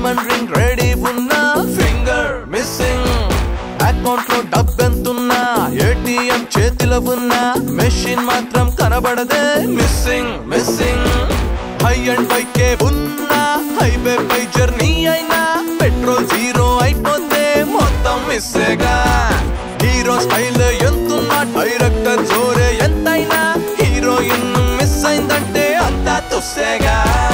diamond ring ready ఉన్నా finger missing account లో డబ్బెంతున్నా ఏటీఎం చేతిలో ఉన్నా మెషిన్ మాత్రం కనబడదే మిస్సింగ్ మిస్సింగ్ హై అండ్ బైకే ఉన్నా హైవే పై జర్నీ అయినా పెట్రోల్ జీరో అయిపోతే మొత్తం మిస్సేగా హీరో స్టైల్ ఎంతున్నా డైరెక్టర్ జోరే ఎంతైనా హీరోయిన్ మిస్ అయిందంటే అంతా తుస్సేగా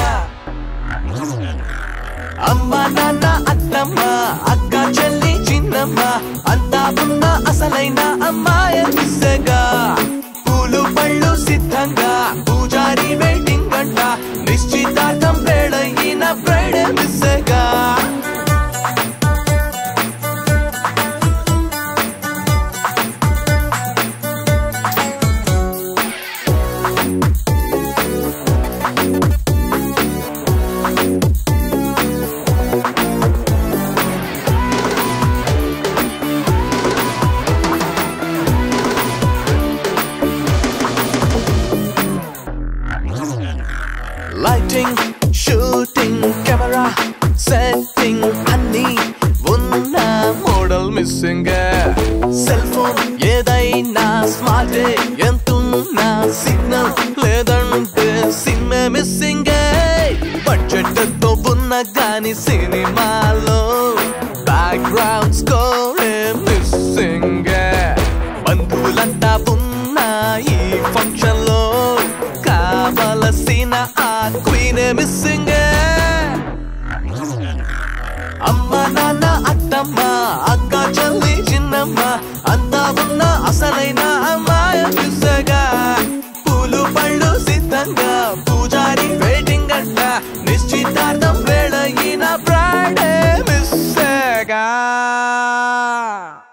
అమ్మ నాన్న అత్తమ్మ అక్క చెల్లి చిన్నమ్మ అంతా ఉన్న అసలైన అమ్మాయి మిస్సగా పూలు పళ్ళు సిద్ధంగా పూజారి వెయిటింగ్ గంట నిశ్చితార్థం వేళయిన బ్రైడ్ మిస్సగా లైటింగ్ షూటింగ్ కెమెరా సెట్టింగ్ అన్ని ఉన్న మోడల్ మిస్సింగ్ సెల్ ఫోన్ ఏదైనా స్మార్ట్ ఎంతున్నా సిగ్నల్ లేదంటే సిమ్ మిస్సింగ్ బడ్జెట్ తో ఉన్న గాని సినిమాలో బ్యాక్గ్రౌండ్ స్కోర్ మిస్సింగ్ బంధువులంతా ఉన్న ఈ ఫంక్షన్ లో కావలసిన ఆ క్వీన్ మిస్సింగ్ అమ్మ నాన్న అత్తమ్మ అక్క చెల్లి చిన్నమ్మ అంతా ఉన్న అసలైన అమ్మాయి మిస్సగా పూలు పళ్ళు సిద్ధంగా పూజారి వెయిటింగ్ అంట నిశ్చితార్థం వేళ ఈయన బ్రాడే మిస్సగా